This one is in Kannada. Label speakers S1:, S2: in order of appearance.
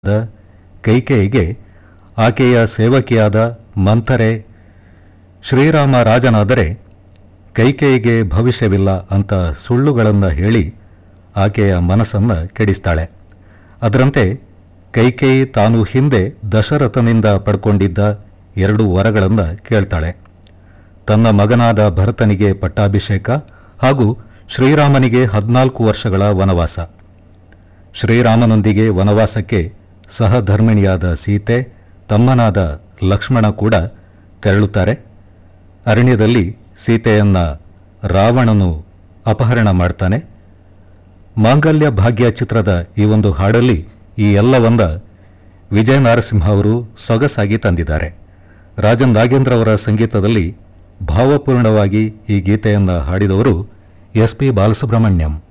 S1: ದ ಕೈಕೇಯಿಗೆ ಆಕೆಯ ಸೇವಕಿಯಾದ ಮಂಥರೆ ಶ್ರೀರಾಮ ರಾಜನಾದರೆ ಕೈಕೇಯಿಗೆ ಭವಿಷ್ಯವಿಲ್ಲ ಅಂತ ಸುಳ್ಳುಗಳನ್ನು ಹೇಳಿ ಆಕೆಯ ಮನಸ್ಸನ್ನು ಕೆಡಿಸ್ತಾಳೆ ಅದರಂತೆ ಕೈಕೇಯಿ ತಾನು ಹಿಂದೆ ದಶರಥನಿಂದ ಪಡ್ಕೊಂಡಿದ್ದ ಎರಡು ವರಗಳನ್ನು ಕೇಳ್ತಾಳೆ ತನ್ನ ಮಗನಾದ ಭರತನಿಗೆ ಪಟ್ಟಾಭಿಷೇಕ ಹಾಗೂ ಶ್ರೀರಾಮನಿಗೆ ಹದಿನಾಲ್ಕು ವರ್ಷಗಳ ವನವಾಸ ಶ್ರೀರಾಮನೊಂದಿಗೆ ವನವಾಸಕ್ಕೆ ಸಹಧರ್ಮಿಣಿಯಾದ ಸೀತೆ ತಮ್ಮನಾದ ಲಕ್ಷ್ಮಣ ಕೂಡ ತೆರಳುತ್ತಾರೆ ಅರಣ್ಯದಲ್ಲಿ ಸೀತೆಯನ್ನ ರಾವಣನು ಅಪಹರಣ ಮಾಡ್ತಾನೆ ಮಾಂಗಲ್ಯ ಭಾಗ್ಯ ಚಿತ್ರದ ಈ ಒಂದು ಹಾಡಲ್ಲಿ ಈ ಎಲ್ಲವನ್ನ ವಿಜಯ ನರಸಿಂಹ ಅವರು ಸೊಗಸಾಗಿ ತಂದಿದ್ದಾರೆ ರಾಜನ್ ನಾಗೇಂದ್ರ ಅವರ ಸಂಗೀತದಲ್ಲಿ ಭಾವಪೂರ್ಣವಾಗಿ ಈ ಗೀತೆಯನ್ನು ಹಾಡಿದವರು ಎಸ್ ಪಿ ಬಾಲಸುಬ್ರಹ್ಮಣ್ಯಂ